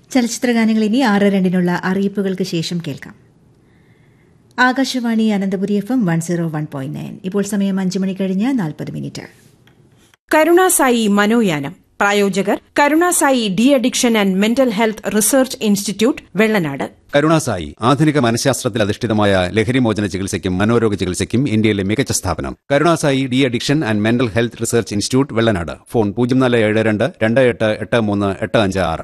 ചലച്ചിത്ര ഗാനങ്ങൾ ഇനി ആറ് രണ്ടിനുള്ള അറിയിപ്പുകൾക്ക് ശേഷം കേൾക്കാം Akashvani Ananthapuri F M one zero one point nine ഇപ്പോൾ സമയം അഞ്ച് മണി കഴിഞ്ഞ് നാൽപ്പത് മിനിറ്റ് കരുണാസായി മനോയാനം പ്രായോജകർ Karunasai de addiction and mental health research institute Vellanad Karunasai ആധുനിക മനഃശാസ്ത്രത്തിൽ അധിഷ്ഠിതമായ ലഹരിമോചന ചികിത്സയ്ക്കും മനോരോഗ ചികിത്സയ്ക്കും ഇന്ത്യയിലെ മികച്ച സ്ഥാപനം Karunasai de addiction and mental health research institute Vellanad phone പൂജ്യം നാല് ഏഴ് രണ്ട് രണ്ട് എട്ട് എട്ട് മൂന്ന് എട്ട് അഞ്ച് ആറ്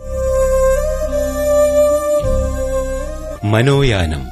മനോയാനം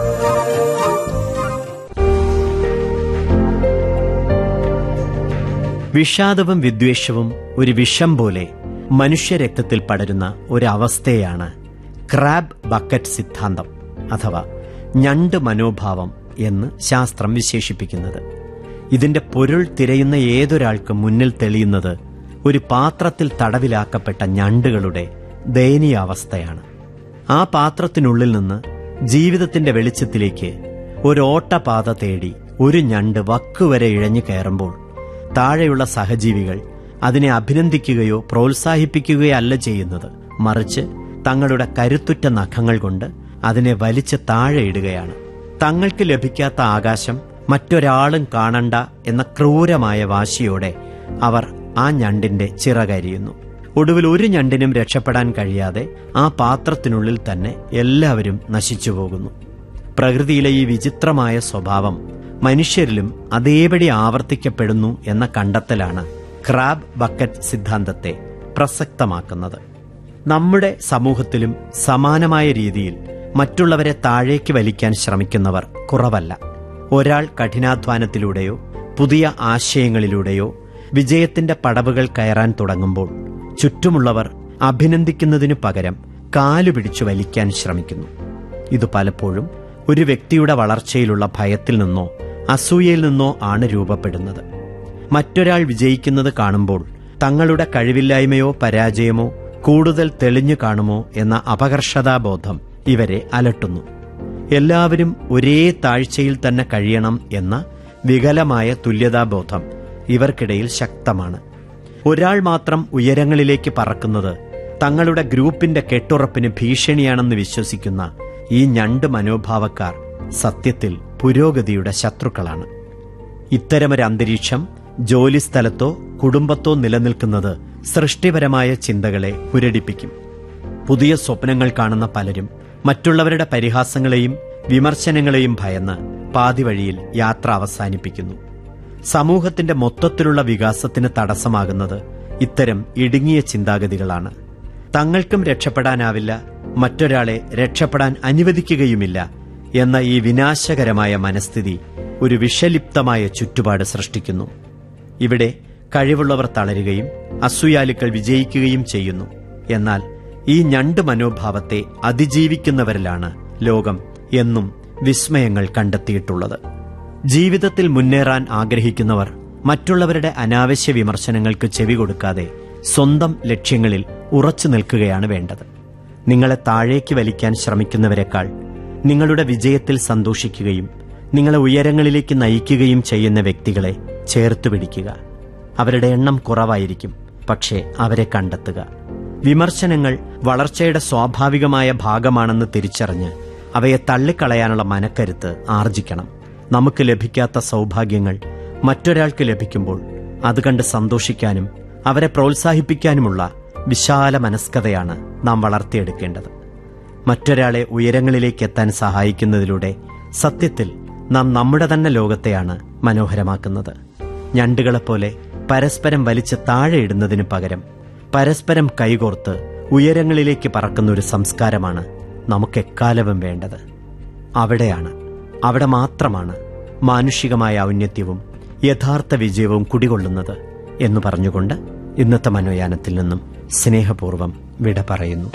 വിഷാദവും വിദ്വേഷവും ഒരു വിഷം പോലെ മനുഷ്യരക്തത്തിൽ പടരുന്ന ഒരവസ്ഥയാണ് ക്രാബ് ബക്കറ്റ് സിദ്ധാന്തം അഥവാ ഞണ്ട് മനോഭാവം എന്ന് ശാസ്ത്രം വിശേഷിപ്പിക്കുന്നത് ഇതിന്റെ പൊരുൾ തിരയുന്ന ഏതൊരാൾക്കും മുന്നിൽ തെളിയുന്നത് ഒരു പാത്രത്തിൽ തടവിലാക്കപ്പെട്ട ഞണ്ടുകളുടെ ദയനീയാവസ്ഥയാണ് ആ പാത്രത്തിനുള്ളിൽ നിന്ന് ജീവിതത്തിന്റെ വെളിച്ചത്തിലേക്ക് ഒരോട്ടപാത തേടി ഒരു ഞണ്ട് വക്കുവരെ ഇഴഞ്ഞു കയറുമ്പോൾ താഴെയുള്ള സഹജീവികൾ അതിനെ അഭിനന്ദിക്കുകയോ പ്രോത്സാഹിപ്പിക്കുകയോ അല്ല ചെയ്യുന്നത് മറിച്ച് തങ്ങളുടെ കരുത്തുറ്റ നഖങ്ങൾ കൊണ്ട് അതിനെ വലിച്ച് താഴെ ഇടുകയാണ് തങ്ങൾക്ക് ലഭിക്കാത്ത ആകാശം മറ്റൊരാളും കാണണ്ട എന്ന ക്രൂരമായ വാശിയോടെ അവർ ആ ഞണ്ടിന്റെ ചിറകരിയുന്നു ഒടുവിൽ ഒരു ഞണ്ടിനും രക്ഷപ്പെടാൻ കഴിയാതെ ആ പാത്രത്തിനുള്ളിൽ തന്നെ എല്ലാവരും നശിച്ചു പോകുന്നു പ്രകൃതിയിലെ ഈ വിചിത്രമായ സ്വഭാവം മനുഷ്യരിലും അതേപടി ആവർത്തിക്കപ്പെടുന്നു എന്ന കണ്ടെത്തലാണ് ക്രാബ് ബക്കറ്റ് സിദ്ധാന്തത്തെ പ്രസക്തമാക്കുന്നത് നമ്മുടെ സമൂഹത്തിലും സമാനമായ രീതിയിൽ മറ്റുള്ളവരെ താഴേക്ക് വലിക്കാൻ ശ്രമിക്കുന്നവർ കുറവല്ല ഒരാൾ കഠിനാധ്വാനത്തിലൂടെയോ പുതിയ ആശയങ്ങളിലൂടെയോ വിജയത്തിന്റെ പടവുകൾ കയറാൻ തുടങ്ങുമ്പോൾ ചുറ്റുമുള്ളവർ അഭിനന്ദിക്കുന്നതിനു പകരം കാലുപിടിച്ചു വലിക്കാൻ ശ്രമിക്കുന്നു ഇത് പലപ്പോഴും ഒരു വ്യക്തിയുടെ വളർച്ചയിലുള്ള ഭയത്തിൽ നിന്നോ അസൂയയിൽ നിന്നോ ആണ് രൂപപ്പെടുന്നത് മറ്റൊരാൾ വിജയിക്കുന്നത് കാണുമ്പോൾ തങ്ങളുടെ കഴിവില്ലായ്മയോ പരാജയമോ കൂടുതൽ തെളിഞ്ഞു കാണുമോ എന്ന അപകർഷതാബോധം ഇവരെ അലട്ടുന്നു എല്ലാവരും ഒരേ താഴ്ചയിൽ തന്നെ കഴിയണം എന്ന വികലമായ തുല്യതാബോധം ഇവർക്കിടയിൽ ശക്തമാണ് ഒരാൾ മാത്രം ഉയരങ്ങളിലേക്ക് പറക്കുന്നത് തങ്ങളുടെ ഗ്രൂപ്പിന്റെ കെട്ടുറപ്പിന് ഭീഷണിയാണെന്ന് വിശ്വസിക്കുന്ന ഈ ഞണ്ട് മനോഭാവക്കാർ സത്യത്തിൽ പുരോഗതിയുടെ ശത്രുക്കളാണ് ഇത്തരമൊരു അന്തരീക്ഷം ജോലിസ്ഥലത്തോ കുടുംബത്തോ നിലനിൽക്കുന്നത് സൃഷ്ടിപരമായ ചിന്തകളെ മുരടിപ്പിക്കും പുതിയ സ്വപ്നങ്ങൾ കാണുന്ന പലരും മറ്റുള്ളവരുടെ പരിഹാസങ്ങളെയും വിമർശനങ്ങളെയും ഭയന്ന് പാതിവഴിയിൽ യാത്ര അവസാനിപ്പിക്കുന്നു സമൂഹത്തിന്റെ മൊത്തത്തിലുള്ള വികാസത്തിന് തടസ്സമാകുന്നത് ഇത്തരം ഇടുങ്ങിയ ചിന്താഗതികളാണ് തങ്ങൾക്കും രക്ഷപ്പെടാനാവില്ല മറ്റൊരാളെ രക്ഷപ്പെടാൻ അനുവദിക്കുകയുമില്ല എന്ന ഈ വിനാശകരമായ മനസ്ഥിതി ഒരു വിഷലിപ്തമായ ചുറ്റുപാട് സൃഷ്ടിക്കുന്നു ഇവിടെ കഴിവുള്ളവർ തളരുകയും അസൂയാലുക്കൾ വിജയിക്കുകയും ചെയ്യുന്നു എന്നാൽ ഈ ഞണ്ട് മനോഭാവത്തെ അതിജീവിക്കുന്നവരിലാണ് ലോകം എന്നും വിസ്മയങ്ങൾ കണ്ടെത്തിയിട്ടുള്ളത് ജീവിതത്തിൽ മുന്നേറാൻ ആഗ്രഹിക്കുന്നവർ മറ്റുള്ളവരുടെ അനാവശ്യ വിമർശനങ്ങൾക്ക് ചെവി കൊടുക്കാതെ സ്വന്തം ലക്ഷ്യങ്ങളിൽ ഉറച്ചു നിൽക്കുകയാണ് വേണ്ടത് നിങ്ങളെ താഴേക്ക് വലിക്കാൻ ശ്രമിക്കുന്നവരെക്കാൾ നിങ്ങളുടെ വിജയത്തിൽ സന്തോഷിക്കുകയും നിങ്ങളെ ഉയരങ്ങളിലേക്ക് നയിക്കുകയും ചെയ്യുന്ന വ്യക്തികളെ ചേർത്ത് പിടിക്കുക അവരുടെ എണ്ണം കുറവായിരിക്കും പക്ഷേ അവരെ കണ്ടെത്തുക വിമർശനങ്ങൾ വളർച്ചയുടെ സ്വാഭാവികമായ ഭാഗമാണെന്ന് തിരിച്ചറിഞ്ഞ് അവയെ തള്ളിക്കളയാനുള്ള മനക്കരുത്ത് ആർജിക്കണം നമുക്ക് ലഭിക്കാത്ത സൗഭാഗ്യങ്ങൾ മറ്റൊരാൾക്ക് ലഭിക്കുമ്പോൾ അത് കണ്ട് സന്തോഷിക്കാനും അവരെ പ്രോത്സാഹിപ്പിക്കാനുമുള്ള വിശാല മനസ്കതയാണ് നാം വളർത്തിയെടുക്കേണ്ടത് മറ്റൊരാളെ ഉയരങ്ങളിലേക്ക് എത്താൻ സഹായിക്കുന്നതിലൂടെ സത്യത്തിൽ നാം നമ്മുടെ തന്നെ ലോകത്തെയാണ് മനോഹരമാക്കുന്നത് ഞണ്ടുകളെപ്പോലെ പരസ്പരം വലിച്ച് താഴെയിടുന്നതിനു പകരം പരസ്പരം കൈകോർത്ത് ഉയരങ്ങളിലേക്ക് പറക്കുന്ന ഒരു സംസ്കാരമാണ് നമുക്കെക്കാലവും വേണ്ടത് അവിടെയാണ് അവിടെ മാത്രമാണ് മാനുഷികമായ ഔന്നത്യവും യഥാർത്ഥ വിജയവും കുടികൊള്ളുന്നത് എന്ന് പറഞ്ഞുകൊണ്ട് ഇന്നത്തെ മനോയാനത്തിൽ നിന്നും സ്നേഹപൂർവ്വം വിട പറയുന്നു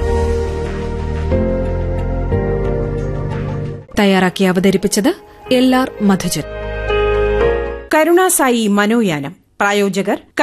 തയ്യാറാക്കി അവതരിപ്പിച്ചത് എൽ ആർ മധുജൻ കരുണാസായി മനോയാനം പ്രായോജകർ